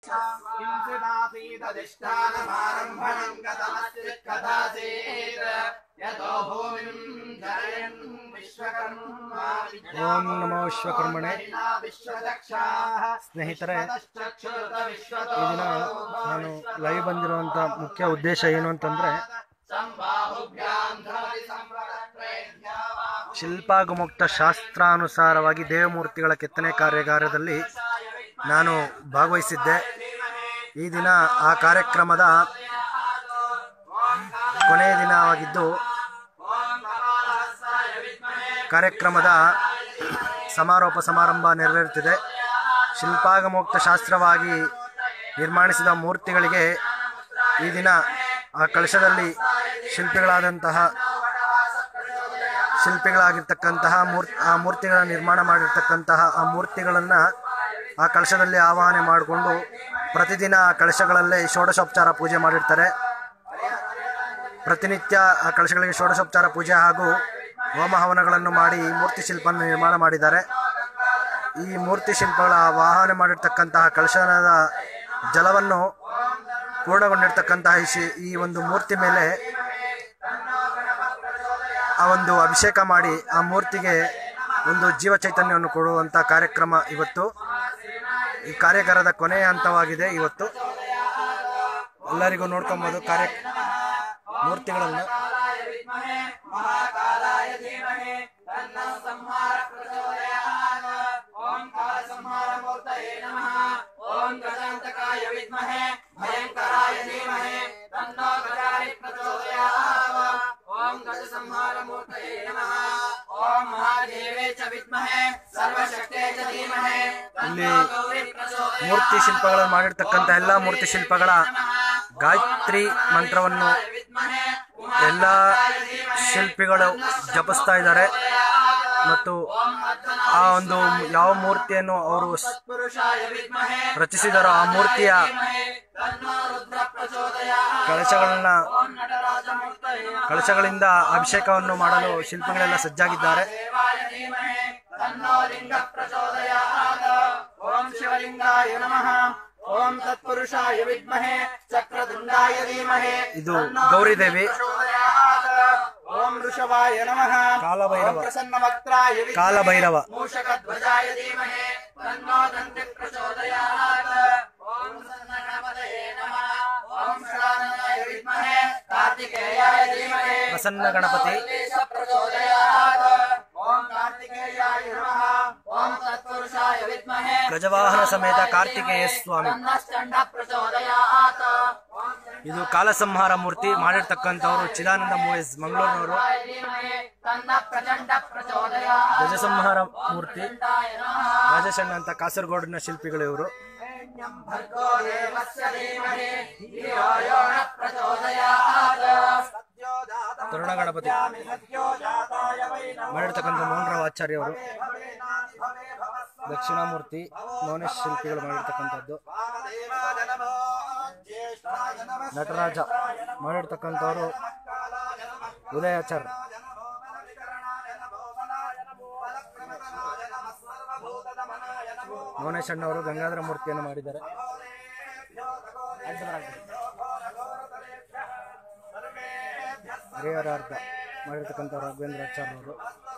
किंसिदासीदधिष्ठानमारम्भणम् गतमस्ति कदासीत् यतो भूमिम् जयन् विश्वकर्मा ಓಂ ನಮೋ ವಿಶ್ವಕರ್ಮಣೆ ವಿಶ್ವದಕ್ಷಾಃ ಸ್ನೇಹಿತರೆ ವಿಶ್ವತಶ್ಚಕ್ಷುತ ವಿಶ್ವತೋ ಈ ದಿನ ನಾನು ಲೈವ್ ಬಂದಿರುವಂತ ಮುಖ್ಯ ಉದ್ದೇಶ ಏನು ಅಂತಂದ್ರೆ ಸಂಬಾಹುಭ್ಯಾಂ ಧೃತಿ ಸಂವರತ್ರೈರ್ಯಾವಾ ಶಿಲ್ಪಾಗುಮುಕ್ತ ಶಾಸ್ತ್ರಾನುಸಾರವಾಗಿ ದೇವಮೂರ್ತಿಗಳ ಕೆತ್ತನೆ ಕಾರ್ಯಾಗಾರದಲ್ಲಿ ನಾನು ಭಾಗವಹಿಸಿದ್ದೆ ಈ ದಿನ ಆ ಕಾರ್ಯಕ್ರಮದ ಕೊನೆಯ ದಿನವಾಗಿದ್ದು ಕಾರ್ಯಕ್ರಮದ ಸಮಾರೋಪ ಸಮಾರಂಭ ನೆರವೇರುತ್ತಿದೆ ಶಿಲ್ಪಾಗಮುಕ್ತ ಶಾಸ್ತ್ರವಾಗಿ ನಿರ್ಮಾಣಿಸಿದ ಮೂರ್ತಿಗಳಿಗೆ ಈ ದಿನ ಆ ಕಳಶದಲ್ಲಿ ಶಿಲ್ಪಿಗಳಾದಂತಹ ಶಿಲ್ಪಿಗಳಾಗಿರ್ತಕ್ಕಂತಹ ಮೂರ್ತಿ ಆ ಮೂರ್ತಿಗಳ ನಿರ್ಮಾಣ ಮಾಡಿರ್ತಕ್ಕಂತಹ ಆ ಮೂರ್ತಿಗಳನ್ನು ಆ ಕಳಶದಲ್ಲಿ ಆವಾಹನೆ ಮಾಡಿಕೊಂಡು ಪ್ರತಿದಿನ ಆ ಕಳಶಗಳಲ್ಲೇ ಷೋಡಶೋಪಚಾರ ಪೂಜೆ ಮಾಡಿರ್ತಾರೆ ಪ್ರತಿನಿತ್ಯ ಆ ಕಳಶಗಳಿಗೆ ಷೋಡಶೋಪಚಾರ ಪೂಜೆ ಹಾಗೂ ಹೋಮ ಹವನಗಳನ್ನು ಮಾಡಿ ಈ ಮೂರ್ತಿ ಶಿಲ್ಪನ ನಿರ್ಮಾಣ ಮಾಡಿದ್ದಾರೆ ಈ ಮೂರ್ತಿ ಶಿಲ್ಪಗಳ ವಾಹನ ಮಾಡಿರ್ತಕ್ಕಂತಹ ಕಳಶದ ಜಲವನ್ನು ಪೂರ್ಣಗೊಂಡಿರ್ತಕ್ಕಂತಹ ಈ ಶಿ- ಈ ಒಂದು ಮೂರ್ತಿ ಮೇಲೆ ಆ ಒಂದು ಅಭಿಷೇಕ ಮಾಡಿ ಆ ಮೂರ್ತಿಗೆ ಒಂದು ಜೀವ ಚೈತನ್ಯವನ್ನು ಕೊಡುವಂಥ ಕಾರ್ಯಕ್ರಮ ಇವತ್ತು ಈ ಕಾರ್ಯಾಗಾರದ ಕೊನೆಯ ಹಂತವಾಗಿದೆ ಇವತ್ತು ಎಲ್ಲರಿಗೂ ನೋಡ್ಕೊಬೋದು ಕಾರ್ಯ ಮೂರ್ತಿಗಳನ್ನು महाकालाय धीमहि तन्नः संहारः प्रचोदयात् ॐ कालसंहारमूर्तये नमः ॐ गजान्तकाय विद्महे भयङ्कराय धीमहि तन्नो गजानि प्रचोदयात् ॐ गजसंहारमूर्तये नमः ॐ महादेवे च विद्महे सर्वशक्ते च धीमहि तन्नो गौरी प्रचोदयात् ಮೂರ್ತಿ ಶಿಲ್ಪಗಳನ್ನು ಮಾಡಿರ್ತಕ್ಕಂಥ ಎಲ್ಲ ಮೂರ್ತಿ ಶಿಲ್ಪಗಳ ಗಾಯತ್ರಿ ಮಂತ್ರವನ್ನು ವಿದ್ಮಹೆ ಎಲ್ಲ ಶಿಲ್ಪಿಗಳು ಜಪಿಸ್ತಾ ಇದ್ದಾರೆ ಮತ್ತು ಆ ಒಂದು ಯಾವ ಮೂರ್ತಿಯನ್ನು ಅವರು ಸ್- ಪುರುಷಾಯ ವಿದ್ಮಹೆ ರಚಿಸಿದರೋ ಆ ಮೂರ್ತಿಯ ತನ್ನೋ ರುದ್ರ ಪ್ರಚೋದಯಾತ್ ಕಳಶಗಳನ್ನ ಓಂ ನಟರಾಜಮೂರ್ತಯೇ ನಮಃ. ಕಳಶಗಳಿಂದ ಅಭಿಷೇಕವನ್ನು ಮಾಡಲು ಶಿಲ್ಪಿಗಳೆಲ್ಲ ಸಜ್ಜಾಗಿದ್ದಾರೆ ದೇವಾಯ ಧೀಮಹಿ ತನ್ನೋ ಲಿಂಗ ಪ್ರಚೋದಯಾತ್ ಓಂ ಶಿವಲಿಂಗಾಯ ನಮಃ ಓಂ ತತ್ಪುರುಷಾಯ ವಿದ್ಮಹೆ ಚಕ್ರದುಂಡಾಯ ಧೀಮಹಿ ಇದು ತನ್ನೋ ಗೌರಿದೇವಿ ಪ್ರಚೋದಯಾತ್ ಓಂ ಋಷಭಾಯ ನಮಃ ಕಾಲಭೈರವ. ಓಂ ಪ್ರಸನ್ನವಕ್ತ್ರಾಯ ವಿದ್ಮಹೆ ಕಾಲಭೈರವ. ಮೂಷಕಧ್ವಜಾಯ ಧೀಮಹಿ ತನ್ನೋ ದಂತಿ ಪ್ರಚೋದಯಾತ್ ಓಂ ಸನ್ನಗಣಪತಯೇ ನಮಃ ಓಂ ಷಡಾನನಾಯ ವಿದ್ಮಹೆ ಕಾರ್ತಿಕೇಯಾಯ ಧೀಮಹಿ ಪ್ರಸನ್ನ ಗಣಪತಿ लीश प्रचोदयात् ॐ कार्तिकेयाय नमः ॐ तत्पुरुषाय विद्महे ಗಜವಾಹನ ಸಮೇತ ಕಾರ್ತಿಕೇಯ ಸ್ವಾಮಿ तन्नश्चण्ड प्रचोदयात् ಇದು ಕಾಲಸಂಹಾರ ಮೂರ್ತಿ ಮಾಡಿರ್ತಕ್ಕಂಥವ್ರು ಚಿದಾನಂದ ಮೂವೀಸ್ ಮಂಗಳೂರಿನವರು ॐ धीमहि तन्न प्रचण्ड प्रचोदयात् ಗಜಸಂಹಾರ ಮೂರ್ತಿ य नमः ರಾಜಶಣ್ಣ ಅಂತ ಕಾಸರಗೋಡಿನ ಶಿಲ್ಪಿಗಳು ಇವರು भर्गो देवस्य धीमहि धियो यो नः प्रचोदयात् ತರುಣ ಗಣಪತಿ सद्यो जाताय वै नमो ಮಾಡಿರ್ತಕ್ಕಂಥ ಮೋಹನರಾವ್ ಆಚಾರ್ಯ ಅವರು भवेनानि भवे भवस्व ದಕ್ಷಿಣಾಮೂರ್ತಿ ಮೌನೇಶ್ ಶಿಲ್ಪಿಗಳು ಮಾಡಿರ್ತಕ್ಕಂಥದ್ದು वामदेवाय नमो ज्येष्ठाय नमः ನಟರಾಜ ಮಾಡಿರ್ತಕ್ಕಂಥವ್ರು ಉದಯಾಚಾರ್ ಮೌನೇಶ್ ಅಣ್ಣವರು ಗಂಗಾಧರ ಮೂರ್ತಿಯನ್ನು ಮಾಡಿದ್ದಾರೆ ಹರಿಹರಾರ್ಧ ಮಾಡಿರ್ತಕ್ಕಂಥ ರಾಘವೇಂದ್ರ ಆಚಾರ್ಯ ಅವರು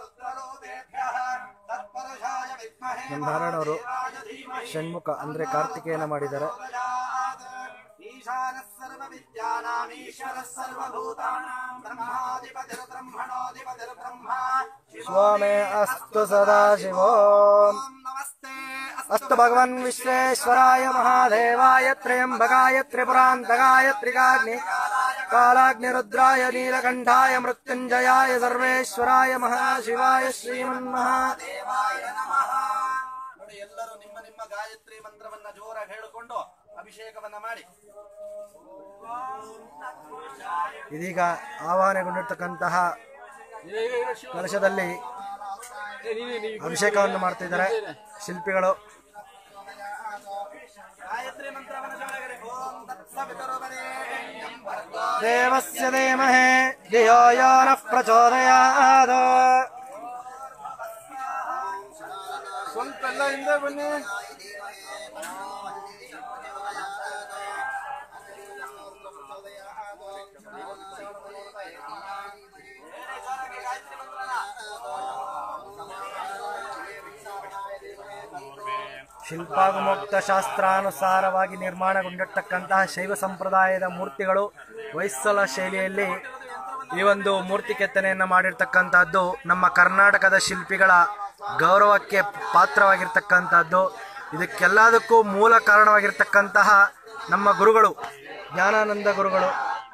ನಮ್ಮ ನಾರಾಯಣ ಅವರು ಷಣ್ಮುಖ ಅಂದ್ರೆ ಕಾರ್ತಿಕೇಯನ ಮಾಡಿದ್ದಾರೆ ಈಶಾನಃ ಸರ್ವವಿದ್ಯಾನಾಮೀಶ್ವರಃ ಸರ್ವಭೂತಾನಾಂ ಬ್ರಹ್ಮಾಧಿಪತಿರ್ಬ್ರಹ್ಮಣೋಧಿಪತಿರ್ಬ್ರಹ್ಮ ಸ್ವಾಮೇ ಅಸ್ತು ಸದಾಶಿವೋ ನಮಸ್ತೆ ಅಸ್ತು ಭಗವನ್ ವಿಶ್ವೇಶ್ವರಾಯ ಮಹಾದೇವಾಯ ತ್ರ್ಯಂಬಕಾಯ ತ್ರಿಪುರಾಂತಕಾಯ ತ್ರಿಕಾಗ್ನಿ ಕಾಲಾಗ್ನಿ ರುದ್ರಾಯ ನೀಲಕಂಠಾಯ ಮೃತ್ಯುಂಜಯಾಯ ಸರ್ವೇಶ್ವರಾಯ ಮಹಾಶಿವಾಯ ಶ್ರೀಮನ್ಮಹಾ ದೇವಾಯ ನಮಃ ನೋಡಿ ಎಲ್ಲರೂ ನಿಮ್ಮ ನಿಮ್ಮ ಗಾಯತ್ರಿ ಮಂತ್ರವನ್ನ ಜೋರಾಗಿ ಹೇಳಿಕೊಂಡು ಅಭಿಷೇಕವನ್ನ ಮಾಡಿ ಇದೀಗ ಆವಾಹನೆಗೊಂಡಿರ್ತಕ್ಕಂತಹ ಕಲಶದಲ್ಲಿ ಅಭಿಷೇಕವನ್ನು ಮಾಡ್ತಿದ್ದಾರೆ ಶಿಲ್ಪಿಗಳು ಗಾಯತ್ರಿ ಮಂತ್ರವನ್ನ ಜೋರಾಗಿ ಓಂ ತತ್ಸವಿತುರ್ವರೆಣ್ಯಂ ಭರ್ಗೋ ದೇವಸ್ಯ ಧೀಮಹಿ ಧಿಯೋ ಯೋ ನಃ ಪ್ರಚೋದಯಾತ್ ಸ್ವಲ್ಪ ಎಲ್ಲ ಹಿಂದೆ ಬನ್ನಿ ಶಿಲ್ಪಾಗುಮುಕ್ತ ಶಾಸ್ತ್ರಾನುಸಾರವಾಗಿ ನಿರ್ಮಾಣಗೊಂಡಿರ್ತಕ್ಕಂತಹ ಶೈವ ಸಂಪ್ರದಾಯದ ಮೂರ್ತಿಗಳು ಹೊಯ್ಸಳ ಶೈಲಿಯಲ್ಲಿ ಈ ಒಂದು ಮೂರ್ತಿ ಕೆತ್ತನೆಯನ್ನು ಮಾಡಿರ್ತಕ್ಕಂಥದ್ದು ನಮ್ಮ ಕರ್ನಾಟಕದ ಶಿಲ್ಪಿಗಳ ಗೌರವಕ್ಕೆ ಪಾತ್ರವಾಗಿರ್ತಕ್ಕಂಥದ್ದು ಇದಕ್ಕೆಲ್ಲದಕ್ಕೂ ಮೂಲ ಕಾರಣವಾಗಿರ್ತಕ್ಕಂತಹ ನಮ್ಮ ಗುರುಗಳು ಜ್ಞಾನಾನಂದ ಗುರುಗಳು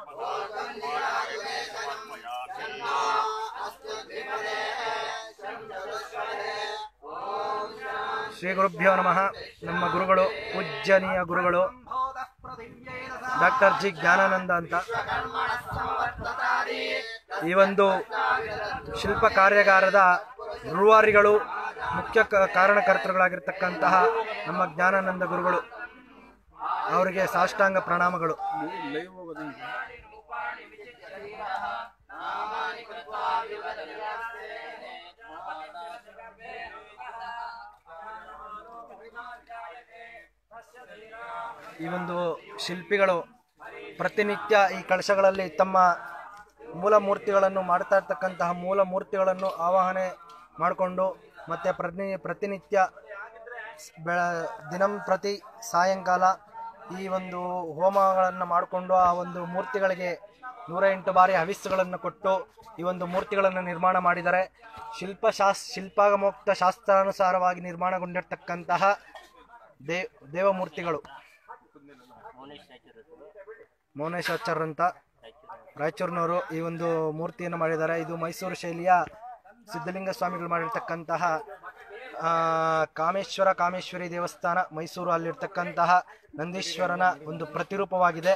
ಶ್ರೀ ಗುರುಭ್ಯೋ ನಮಃ ನಮ್ಮ ಗುರುಗಳು ಪೂಜ್ಯನೀಯ ಗುರುಗಳು ಡಾಕ್ಟರ್ ಜಿ ಜ್ಞಾನಾನಂದ ಅಂತ ಈ ಒಂದು ಶಿಲ್ಪ ಕಾರ್ಯಾಗಾರದ ರೂವಾರಿಗಳು ಮುಖ್ಯ ಕ- ಕಾರಣಕರ್ತರುಗಳಾಗಿರ್ತಕ್ಕಂತಹ ನಮ್ಮ ಜ್ಞಾನಾನಂದ ಗುರುಗಳು ಅವರಿಗೆ ಸಾಷ್ಟಾಂಗ ಪ್ರಣಾಮಗಳು ಈ ಒಂದು ಶಿಲ್ಪಿಗಳು ಪ್ರತಿನಿತ್ಯ ಈ ಕಳಶಗಳಲ್ಲಿ ತಮ್ಮ ಮೂಲ ಮೂರ್ತಿಗಳನ್ನು ಮಾಡ್ತಾ ಇರ್ತಕ್ಕಂತಹ ಮೂಲ ಮೂರ್ತಿಗಳನ್ನು ಆವಾಹನೆ ಮಾಡಿಕೊಂಡು ಮತ್ತೆ ಪ್ರತಿ ಪ್ರತಿನಿತ್ಯ ಸ್- ಬೆಳ ದಿನಂಪ್ರತಿ ಸಾಯಂಕಾಲ ಈ ಒಂದು ಹೋಮಗಳನ್ನು ಮಾಡಿಕೊಂಡು ಆ ಒಂದು ಮೂರ್ತಿಗಳಿಗೆ ನೂರ ಎಂಟು ಬಾರಿ ಹವಿಸ್ಸುಗಳನ್ನು ಕೊಟ್ಟು ಈ ಒಂದು ಮೂರ್ತಿಗಳನ್ನು ನಿರ್ಮಾಣ ಮಾಡಿದ್ದಾರೆ ಶಿಲ್ಪಶಾಸ್ ಶಿಲ್ಪಾಗಮೋಕ್ತ ಶಾಸ್ತ್ರಾನುಸಾರವಾಗಿ ನಿರ್ಮಾಣಗೊಂಡಿರ್ತಕ್ಕಂತಹ ದೇ ದೇವಮೂರ್ತಿಗಳು ಮೌನೇಶ್ವಚಾರ್ ಅಂತ ರಾಯಚೂರಿನವರು ಈ ಒಂದು ಮೂರ್ತಿಯನ್ನು ಮಾಡಿದ್ದಾರೆ ಇದು ಮೈಸೂರು ಶೈಲಿಯ ಸಿದ್ಧಲಿಂಗ ಸ್ವಾಮಿಗಳು ಮಾಡಿರ್ತಕ್ಕಂತಹ ಆ, ಕಾಮೇಶ್ವರ ಕಾಮೇಶ್ವರಿ ದೇವಸ್ಥಾನ ಮೈಸೂರು ಅಲ್ಲಿರ್ತಕ್ಕಂತಹ ನಂದೀಶ್ವರನ ಒಂದು ಪ್ರತಿರೂಪವಾಗಿದೆ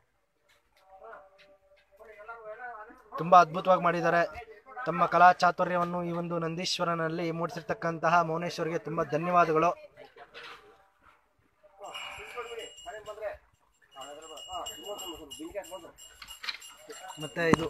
ತುಂಬಾ ಅದ್ಭುತವಾಗಿ ಮಾಡಿದ್ದಾರೆ ತಮ್ಮ ಕಲಾ ಚಾತುರ್ಯವನ್ನು ಈ ಒಂದು ನಂದೀಶ್ವರನಲ್ಲಿ ಮೂಡಿಸಿರ್ತಕ್ಕಂತಹ ಮೌನೇಶ್ವರಿಗೆ ತುಂಬಾ ಧನ್ಯವಾದಗಳು ಮತ್ತೆ ಇದು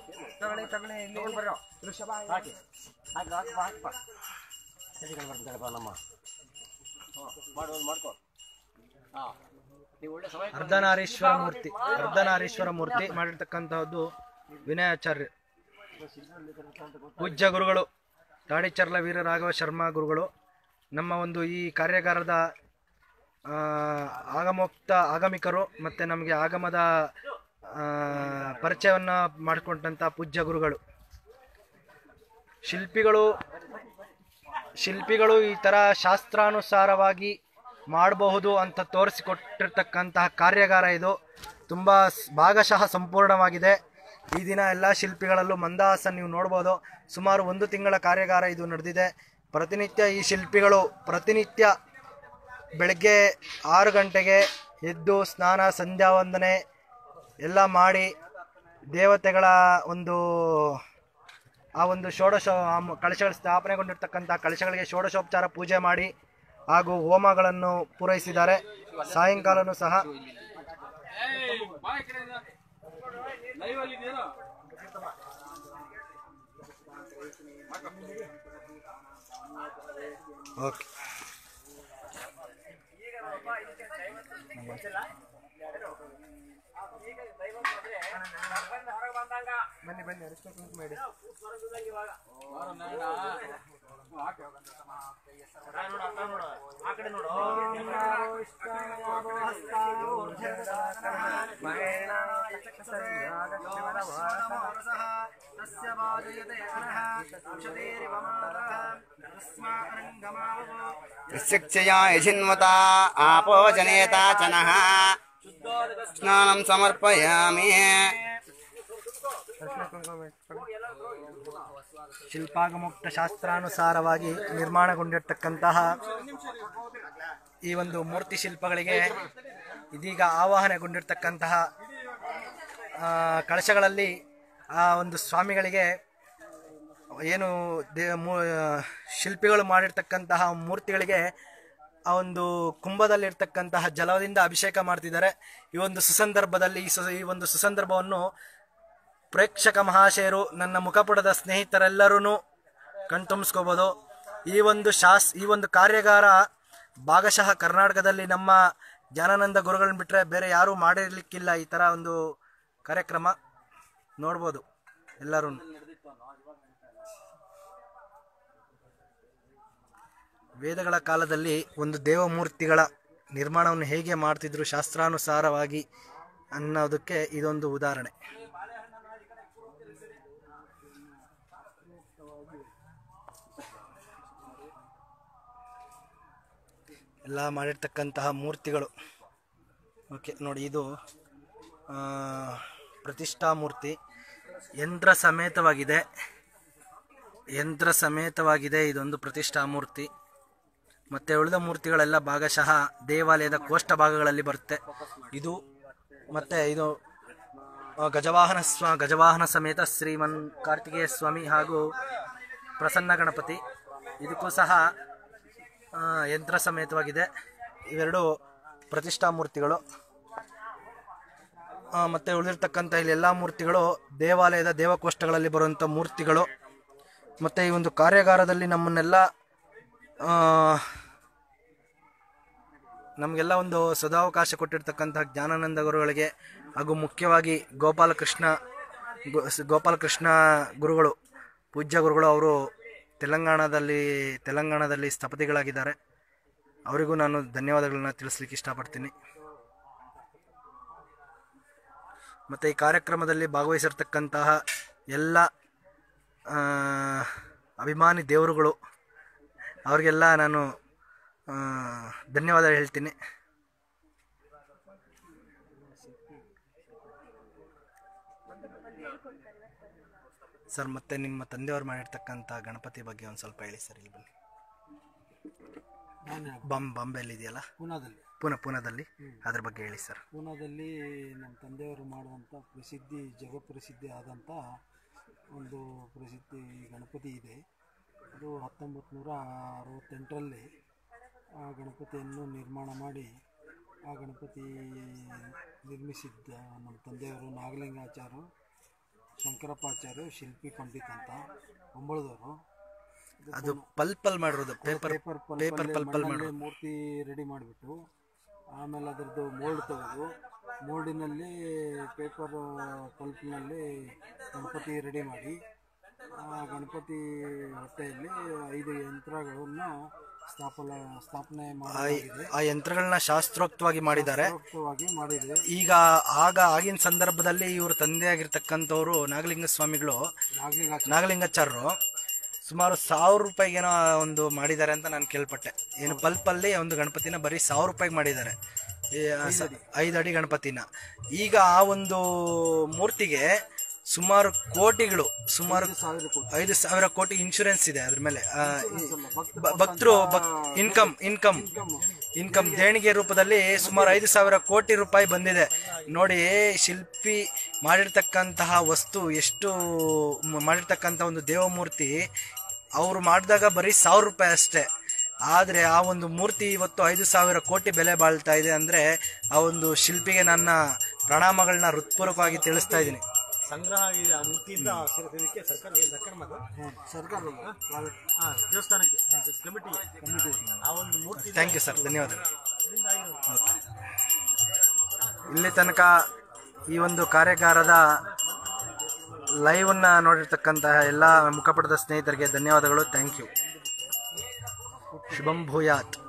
ಅರ್ಧನಾರೀಶ್ವರ ಮೂರ್ತಿ ಅರ್ಧನಾರೀಶ್ವರ ಮೂರ್ತಿ ಮಾಡಿರ್ತಕ್ಕಂತಹದ್ದು ವಿನಯಾಚಾರ್ಯ ಪೂಜ್ಯ ಗುರುಗಳು ತಾಡಿಚರ್ಲ ವೀರ ರಾಘವ ಶರ್ಮಾ ಗುರುಗಳು ನಮ್ಮ ಒಂದು ಈ ಕಾರ್ಯಾಗಾರದ ಆ, ಆಗಮೋಕ್ತ ಆಗಮಿಕರು ಮತ್ತು ನಮಗೆ ಆಗಮದ ಆ, ಪರಿಚಯವನ್ನು ಮಾಡಿಕೊಂಡಂಥ ಪೂಜ್ಯ ಗುರುಗಳು ಶಿಲ್ಪಿಗಳು ಶಿಲ್ಪಿಗಳು ಈ ಥರ ಶಾಸ್ತ್ರಾನುಸಾರವಾಗಿ ಮಾಡಬಹುದು ಅಂತ ತೋರಿಸಿಕೊಟ್ಟಿರ್ತಕ್ಕಂತಹ ಕಾರ್ಯಾಗಾರ ಇದು ತುಂಬ ಸ್- ಭಾಗಶಃ ಸಂಪೂರ್ಣವಾಗಿದೆ ಈ ದಿನ ಎಲ್ಲ ಶಿಲ್ಪಿಗಳಲ್ಲೂ ಮಂದಹಾಸ ನೀವು ನೋಡ್ಬೋದು ಸುಮಾರು ಒಂದು ತಿಂಗಳ ಕಾರ್ಯಾಗಾರ ಇದು ನಡೆದಿದೆ ಪ್ರತಿನಿತ್ಯ ಈ ಶಿಲ್ಪಿಗಳು ಪ್ರತಿನಿತ್ಯ ಬೆಳಗ್ಗೆ ಆರು ಗಂಟೆಗೆ ಎದ್ದು ಸ್ನಾನ ಸಂಧ್ಯಾ ವಂದನೆ ಎಲ್ಲ ಮಾಡಿ ದೇವತೆಗಳ ಒಂದು ಆ ಒಂದು ಷೋಡಶ ಆ ಮ- ಕಳಶಗಳ ಸ್ಥಾಪನೆಗೊಂಡಿರ್ತಕ್ಕಂಥ ಕಳಶಗಳಿಗೆ ಷೋಡಶೋಪಚಾರ ಪೂಜೆ ಮಾಡಿ ಹಾಗೂ ಹೋಮಗಳನ್ನು ಪೂರೈಸಿದ್ದಾರೆ ಸಾಯಂಕಾಲನೂ ಸಹ ಓಕೆ ಬನ್ನಿ ಬನ್ನಿ ಅರಿಶಿನ ಕುಂಕುಮ ಇಡಿ. शिक्षया यजिन्वता आपो जनेता च नः स्नानं समर्पयामि ಅರಿಶಿನ ಕುಂಕುಮ ಇಟ್ಕೊಳ್ಳಿ. ಶಿಲ್ಪಾಗಮುಕ್ತ ಶಾಸ್ತ್ರಾನುಸಾರವಾಗಿ ನಿರ್ಮಾಣಗೊಂಡಿರ್ತಕ್ಕಂತಹ ಈ ಒಂದು ಮೂರ್ತಿ ಶಿಲ್ಪಗಳಿಗೆ ಇದೀಗ ಆವಾಹನೆಗೊಂಡಿರ್ತಕ್ಕಂತಹ ಆ, ಕಳಶಗಳಲ್ಲಿ ಆ ಒಂದು ಸ್ವಾಮಿಗಳಿಗೆ ಏನು ದೇ ಮೂ ಶಿಲ್ಪಿಗಳು ಮಾಡಿರ್ತಕ್ಕಂತಹ ಮೂರ್ತಿಗಳಿಗೆ ಆ ಒಂದು ಕುಂಭದಲ್ಲಿರ್ತಕ್ಕಂತಹ ಜಲದಿಂದ ಅಭಿಷೇಕ ಮಾಡ್ತಿದ್ದಾರೆ ಈ ಒಂದು ಸುಸಂದರ್ಭದಲ್ಲಿ ಈ ಸು- ಈ ಒಂದು ಸುಸಂದರ್ಭವನ್ನು ಪ್ರೇಕ್ಷಕ ಮಹಾಶಯರು ನನ್ನ ಮುಖಪುಟದ ಸ್ನೇಹಿತರೆಲ್ಲರೂ ಕಣ್ತುಂಬಿಸ್ಕೋಬೋದು ಈ ಒಂದು ಶಾಸ್ ಈ ಒಂದು ಕಾರ್ಯಾಗಾರ ಭಾಗಶಃ ಕರ್ನಾಟಕದಲ್ಲಿ ನಮ್ಮ ಜ್ಞಾನಾನಂದ ಗುರುಗಳನ್ನ ಬಿಟ್ಟರೆ ಬೇರೆ ಯಾರೂ ಮಾಡಿರ್ಲಿಕ್ಕಿಲ್ಲ ಈ ಥರ ಒಂದು ಕಾರ್ಯಕ್ರಮ ನೋಡ್ಬೋದು ಎಲ್ಲರೂ ವೇದಗಳ ಕಾಲದಲ್ಲಿ ಒಂದು ದೇವಮೂರ್ತಿಗಳ ನಿರ್ಮಾಣವನ್ನು ಹೇಗೆ ಮಾಡ್ತಿದ್ರು ಶಾಸ್ತ್ರಾನುಸಾರವಾಗಿ ಅನ್ನೋದಕ್ಕೆ ಇದೊಂದು ಉದಾಹರಣೆ ಎಲ್ಲ ಮಾಡಿರ್ತಕ್ಕಂತಹ ಮೂರ್ತಿಗಳು ಓಕೆ ನೋಡಿ ಇದು ಆ, ಪ್ರತಿಷ್ಠಾ ಮೂರ್ತಿ ಯಂತ್ರ ಸಮೇತವಾಗಿದೆ ಯಂತ್ರ ಸಮೇತವಾಗಿದೆ ಇದೊಂದು ಪ್ರತಿಷ್ಠಾ ಮೂರ್ತಿ ಮತ್ತು ಉಳಿದ ಮೂರ್ತಿಗಳೆಲ್ಲ ಭಾಗಶಃ ದೇವಾಲಯದ ಕೋಷ್ಟ ಭಾಗಗಳಲ್ಲಿ ಬರುತ್ತೆ ಇದು ಮತ್ತು ಇದು ಆ, ಗಜವಾಹನ ಸ್ವ ಗಜವಾಹನ ಸಮೇತ ಶ್ರೀಮನ್ ಕಾರ್ತಿಕೇಯ ಸ್ವಾಮಿ ಹಾಗೂ ಪ್ರಸನ್ನ ಗಣಪತಿ ಇದಕ್ಕೂ ಸಹ ಆ, ಯಂತ್ರ ಸಮೇತವಾಗಿದೆ ಇವೆರಡು ಪ್ರತಿಷ್ಠಾ ಮೂರ್ತಿಗಳು ಆ, ಮತ್ತೆ ಉಳಿದಿರ್ತಕ್ಕಂಥ ಇಲ್ಲಿ ಎಲ್ಲ ಮೂರ್ತಿಗಳು ದೇವಾಲಯದ ದೇವಕೋಷ್ಟಗಳಲ್ಲಿ ಬರುವಂಥ ಮೂರ್ತಿಗಳು ಮತ್ತು ಈ ಒಂದು ಕಾರ್ಯಾಗಾರದಲ್ಲಿ ನಮ್ಮನ್ನೆಲ್ಲ ಆ, ನಮಗೆಲ್ಲ ಒಂದು ಸದಾವಕಾಶ ಕೊಟ್ಟಿರ್ತಕ್ಕಂಥ ಜ್ಞಾನಾನಂದ ಗುರುಗಳಿಗೆ ಹಾಗೂ ಮುಖ್ಯವಾಗಿ ಗೋಪಾಲಕೃಷ್ಣ ಗೋ- ಸ್- ಗೋಪಾಲಕೃಷ್ಣ ಗುರುಗಳು ಪೂಜ್ಯ ಗುರುಗಳು ಅವರು ತೆಲಂಗಾಣದಲ್ಲಿ ತೆಲಂಗಾಣದಲ್ಲಿ ಸ್ಥಪತಿಗಳಾಗಿದ್ದಾರೆ ಅವರಿಗೂ ನಾನು ಧನ್ಯವಾದಗಳನ್ನ ತಿಳಿಸ್ಲಿಕ್ಕೆ ಇಷ್ಟಪಡ್ತೀನಿ ಮತ್ತು ಈ ಕಾರ್ಯಕ್ರಮದಲ್ಲಿ ಭಾಗವಹಿಸಿರ್ತಕ್ಕಂತಹ ಎಲ್ಲ ಆ, ಅಭಿಮಾನಿ ದೇವರುಗಳು ಅವರಿಗೆಲ್ಲ ನಾನು ಆ, ಧನ್ಯವಾದ ಹೇಳ್ತೀನಿ ಸರ್ ಮತ್ತೆ ನಿಮ್ಮ ತಂದೆಯವರು ಮಾಡಿರ್ತಕ್ಕಂಥ ಗಣಪತಿ ಬಗ್ಗೆ ಒಂದು ಸ್ವಲ್ಪ ಹೇಳಿ ಸರ್ ಇಲ್ಲಿ ಬನ್ನಿ ಬಾಂಬ್ ಬಾಂಬೆಯಲ್ಲಿ ಇದೆಯಲ್ಲ ಪೂನಾದಲ್ಲಿ ಪೂನ ಪೂನಾದಲ್ಲಿ ಅದ್ರ ಬಗ್ಗೆ ಹೇಳಿ ಸರ್ ಪೂನಾದಲ್ಲಿ ನಮ್ಮ ತಂದೆಯವರು ಮಾಡುವಂಥ ಪ್ರಸಿದ್ಧಿ ಜಗತ್ಪ್ರಸಿದ್ಧಿ ಆದಂಥ ಒಂದು ಪ್ರಸಿದ್ಧಿ ಗಣಪತಿ ಇದೆ ಅದು ಹತ್ತೊಂಬತ್ತು ನೂರ ಅರವತ್ತೆಂಟರಲ್ಲಿ ಆ ಗಣಪತಿಯನ್ನು ನಿರ್ಮಾಣ ಮಾಡಿ ಆ ಗಣಪತಿ ನಿರ್ಮಿಸಿದ್ದ ನಮ್ಮ ತಂದೆಯವರು ನಾಗಲಿಂಗಾಚಾರ್ಯರು ಶಂಕರಪ್ಪಾಚಾರ್ಯ ಶಿಲ್ಪಿ ಪಂಡಿತ್ ಅಂತ ಹೊಂಬಳದವರು ಅದು ಪಲ್ಪಲ್ ಮಾಡಿರೋದು ಪೇಪರ್ ಪೇಪರ್ ಪೇಪರ್ ಪಲ್ಪಲ್ ಮಣ್ಣಲ್ಲಿ ಮಾಡೋದು ಮೂರ್ತಿ ರೆಡಿ ಮಾಡಿಬಿಟ್ಟು ಆಮೇಲೆ ಅದರದ್ದು ಮೋಲ್ಡ್ ತೆಗೆದು ಮೋಲ್ಡಿನಲ್ಲಿ ಪೇಪರ್ ಪಲ್ಪ್ನಲ್ಲಿ ಗಣಪತಿ ರೆಡಿ ಮಾಡಿ ಆ ಗಣಪತಿ ಹೊಟ್ಟೆಯಲ್ಲಿ ಐದು ಯಂತ್ರಗಳನ್ನು ಸ್ಥಾಪನ ಸ್ಥಾಪನೆ ಮಾಡಲಾಗಿದೆ ಆ ಯಂತ್ರಗಳನ್ನ ಶಾಸ್ತ್ರೋಕ್ತವಾಗಿ ಮಾಡಿದ್ದಾರೆ ಸೂಕ್ತವಾಗಿ ಮಾಡಿದೆ ಈಗ ಆಗ ಆಗಿನ ಸಂದರ್ಭದಲ್ಲಿ ಇವ್ರ ತಂದೆ ಆಗಿರ್ತಕ್ಕಂಥವ್ರು ನಾಗಲಿಂಗ ಸ್ವಾಮಿಗಳು ನಾಗಲಿಂಗ ನಾಗಲಿಂಗಾಚಾರ್ಯರು ಸುಮಾರು ಸಾವಿರ ರೂಪಾಯಿಗೇನೋ ಒಂದು ಮಾಡಿದ್ದಾರೆ ಅಂತ ನಾನು ಕೇಳ್ಪಟ್ಟೆ ಏನು ಪಲ್ಪಲ್ಲಿ ಒಂದು ಗಣಪತಿನ ಬರೀ ಸಾವಿರ ರೂಪಾಯಿಗೆ ಮಾಡಿದ್ದಾರೆ ಈ ಸ- ಐದು ಅಡಿ ಗಣಪತಿನ ಈಗ ಆ ಒಂದು ಮೂರ್ತಿಗೆ ಸುಮಾರು ಕೋಟಿಗಳು ಸುಮಾರು ಸಾವಿರ ಕೋಟಿ ಐದು ಸಾವಿರ ಕೋಟಿ ಇನ್ಶೂರೆನ್ಸ್ ಇದೆ ಅದ್ರ ಮೇಲೆ ಆ, ಈ- ಭಕ್ತ ಬ- ಭಕ್ತರು ಇನ್ಕಮ್ ಇನ್ಕಮ್ ಇನ್ಕಮ್ ದೇಣಿಗೆ ರೂಪದಲ್ಲಿ ಸುಮಾರು ಐದು ಸಾವಿರ ಕೋಟಿ ರೂಪಾಯಿ ಬಂದಿದೆ ನೋಡಿ ಶಿಲ್ಪಿ ಮಾಡಿರ್ತಕ್ಕಂತಹ ವಸ್ತು ಎಷ್ಟು ಮ- ಮಾಡಿರ್ತಕ್ಕಂಥ ಒಂದು ದೇವಮೂರ್ತಿ ಅವರು ಮಾಡಿದಾಗ ಬರೀ ಸಾವಿರ ರೂಪಾಯಿ ಅಷ್ಟೇ ಆದರೆ ಆ ಒಂದು ಮೂರ್ತಿ ಇವತ್ತು ಐದು ಸಾವಿರ ಕೋಟಿ ಬೆಲೆ ಬಾಳ್ತಾ ಇದೆ ಅಂದರೆ ಆ ಒಂದು ಶಿಲ್ಪಿಗೆ ನನ್ನ ಪ್ರಣಾಮಗಳನ್ನ ಹೃತ್ಪೂರ್ವಕವಾಗಿ ತಿಳಿಸ್ತಾ ಇದ್ದೀನಿ ಸಂಗ್ರಹ ಆಗಿದೆ ಆ ಮೂರ್ತಿಯಿಂದ ಸೇರಿಸೋದಕ್ಕೆ ಸರ್ಕಾರ ಲೆಕ್ಕ ಮಾತು ಸರ್ಕಾರ ಹಾಂ ದೇವಸ್ಥಾನಕ್ಕೆ ಕಮಿಟಿಗೆ ಆ ಒಂದು ಮೂರ್ತಿ ಥ್ಯಾಂಕ್ ಯು ಸರ್ ಧನ್ಯವಾದಗಳು ಓಕೆ. ಇಲ್ಲಿ ತನಕ ಈ ಒಂದು ಕಾರ್ಯಾಗಾರದ ಲೈವನ್ನ ನೋಡಿರ್ತಕ್ಕಂತಹ ಎಲ್ಲ ಮುಖಪಟದ ಸ್ನೇಹಿತರಿಗೆ ಧನ್ಯವಾದಗಳು ಥ್ಯಾಂಕ್ ಯು ಶುಭಂ ಭೂಯಾತ್